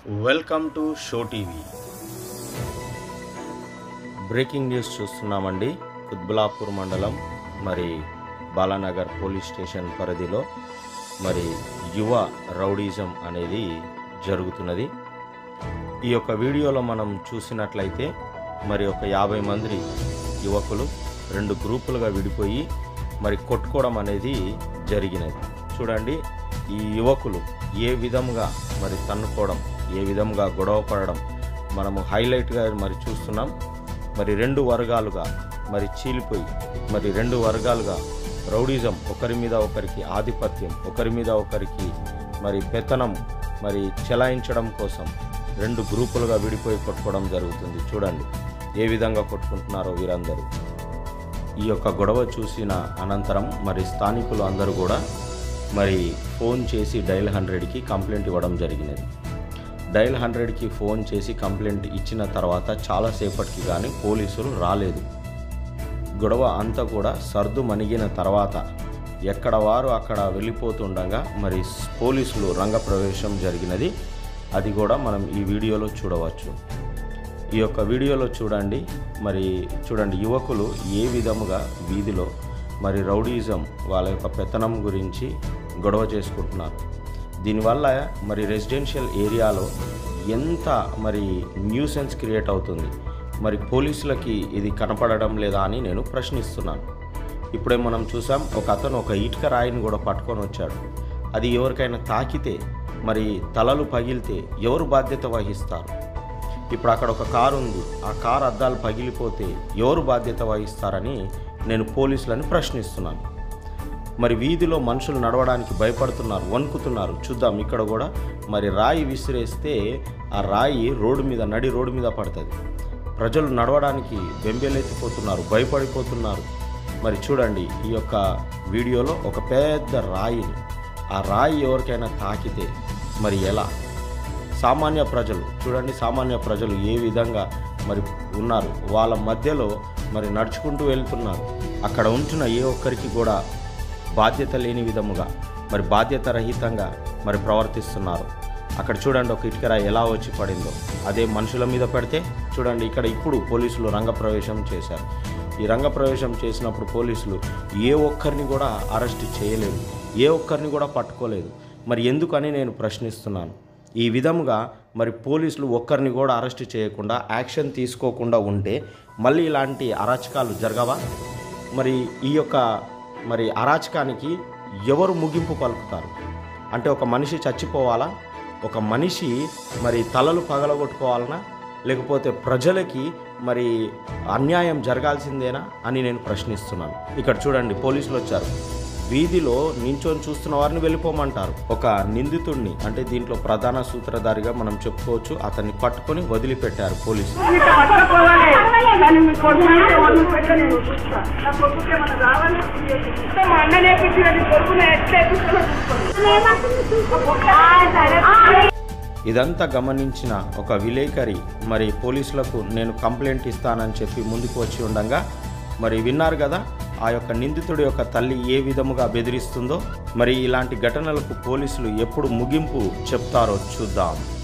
welcome to show TV breaking news చూస్తున్నామండి కుత్బులాపూర్ మండలం మరి బాలానగర్ పోలీస్ స్టేషన్ పరిధిలో మరి యువ రౌడీజం అనేది జరుగుతున్నది ఈ యొక్క వీడియోలో మనం చూసినట్లయితే మరి ఒక యాభై మంది యువకులు రెండు గ్రూపులుగా విడిపోయి మరి కొట్టుకోవడం అనేది జరిగినది చూడండి ఈ యువకులు ఏ విధంగా మరి తన్నుకోవడం ఏ విధంగా గొడవ పడడం మనము హైలైట్గా మరి చూస్తున్నాం మరి రెండు వర్గాలుగా మరి చీలిపోయి మరి రెండు వర్గాలుగా రౌడిజం ఒకరి మీద ఒకరికి ఆధిపత్యం ఒకరి మీద ఒకరికి మరి పెత్తనం మరి చెలాయించడం కోసం రెండు గ్రూపులుగా విడిపోయి కొట్టుకోవడం జరుగుతుంది చూడండి ఏ విధంగా కొట్టుకుంటున్నారో వీరందరూ ఈ యొక్క గొడవ చూసిన అనంతరం మరి స్థానికులు అందరూ కూడా మరి ఫోన్ చేసి డైల్ హండ్రెడ్కి కంప్లైంట్ ఇవ్వడం జరిగినది డైల్ హండ్రెడ్కి ఫోన్ చేసి కంప్లైంట్ ఇచ్చిన తర్వాత చాలాసేపటికి కానీ పోలీసులు రాలేదు గొడవ అంతా కూడా సర్దు మణిగిన తర్వాత ఎక్కడ వారు అక్కడ వెళ్ళిపోతుండగా మరి పోలీసులు రంగప్రవేశం జరిగినది అది కూడా మనం ఈ వీడియోలో చూడవచ్చు ఈ యొక్క వీడియోలో చూడండి మరి చూడండి యువకులు ఏ విధముగా వీధిలో మరి రౌడీజం వాళ్ళ యొక్క పెత్తనం గురించి గొడవ చేసుకుంటున్నారు దీనివల్ల మరి రెసిడెన్షియల్ ఏరియాలో ఎంత మరి న్యూసెన్స్ క్రియేట్ అవుతుంది మరి పోలీసులకి ఇది కనపడడం లేదా అని నేను ప్రశ్నిస్తున్నాను ఇప్పుడే మనం చూసాం ఒక అతను ఒక ఇటుక రాయిని కూడా పట్టుకొని వచ్చాడు అది ఎవరికైనా తాకితే మరి తలలు పగిలితే ఎవరు బాధ్యత వహిస్తారు ఇప్పుడు అక్కడ ఒక కారు ఉంది ఆ కారు అద్దాలు పగిలిపోతే ఎవరు బాధ్యత వహిస్తారని నేను పోలీసులని ప్రశ్నిస్తున్నాను మరి వీధిలో మనుషులు నడవడానికి భయపడుతున్నారు వణుకుతున్నారు చూద్దాం ఇక్కడ కూడా మరి రాయి విసిరేస్తే ఆ రాయి రోడ్డు మీద నడి రోడ్డు మీద పడుతుంది ప్రజలు నడవడానికి బెంబేలెత్తిపోతున్నారు భయపడిపోతున్నారు మరి చూడండి ఈ యొక్క వీడియోలో ఒక పెద్ద రాయిని ఆ రాయి ఎవరికైనా తాకితే మరి ఎలా సామాన్య ప్రజలు చూడండి సామాన్య ప్రజలు ఏ విధంగా మరి ఉన్నారు వాళ్ళ మధ్యలో మరి నడుచుకుంటూ వెళ్తున్నారు అక్కడ ఉంటున్న ఏ ఒక్కరికి కూడా బాధ్యత లేని విధముగా మరి బాధ్యత రహితంగా మరి ప్రవర్తిస్తున్నారు అక్కడ చూడండి ఒక ఇటుకర ఎలా వచ్చి పడిందో అదే మనుషుల మీద పడితే చూడండి ఇక్కడ ఇప్పుడు పోలీసులు రంగప్రవేశం చేశారు ఈ రంగప్రవేశం చేసినప్పుడు పోలీసులు ఏ ఒక్కరిని కూడా అరెస్ట్ చేయలేదు ఏ ఒక్కరిని కూడా పట్టుకోలేదు మరి ఎందుకని నేను ప్రశ్నిస్తున్నాను ఈ విధముగా మరి పోలీసులు ఒక్కరిని కూడా అరెస్ట్ చేయకుండా యాక్షన్ తీసుకోకుండా ఉంటే మళ్ళీ ఇలాంటి అరాచకాలు జరగవా మరి ఈ యొక్క మరి అరాచకానికి ఎవరు ముగింపు పలుకుతారు అంటే ఒక మనిషి చచ్చిపోవాలా ఒక మనిషి మరి తలలు పగలగొట్టుకోవాలనా లేకపోతే ప్రజలకి మరి అన్యాయం జరగాల్సిందేనా అని నేను ప్రశ్నిస్తున్నాను ఇక్కడ చూడండి పోలీసులు వచ్చారు వీధిలో నించొని చూస్తున్న వారిని వెళ్ళిపోమంటారు ఒక నిందితుడిని అంటే దీంట్లో ప్రధాన సూత్రధారిగా మనం చెప్పుకోవచ్చు అతన్ని పట్టుకొని వదిలిపెట్టారు పోలీసులు కానీ మీ కొడుకు ఎవరిని పెట్టని చూస్తా నా కొడుకు ఏమన్నా రావాలి మా అన్న నేర్పించిన కొడుకుని ఎట్లా ఎక్కించుకుని ఇదంతా గమనించిన ఒక విలేకరి మరి పోలీసులకు నేను కంప్లైంట్ ఇస్తానని చెప్పి ముందుకు వచ్చి ఉండగా మరి విన్నారు కదా ఆ యొక్క నిందితుడి యొక్క తల్లి ఏ విధముగా బెదిరిస్తుందో మరి ఇలాంటి ఘటనలకు పోలీసులు ఎప్పుడు ముగింపు చెప్తారో చూద్దాం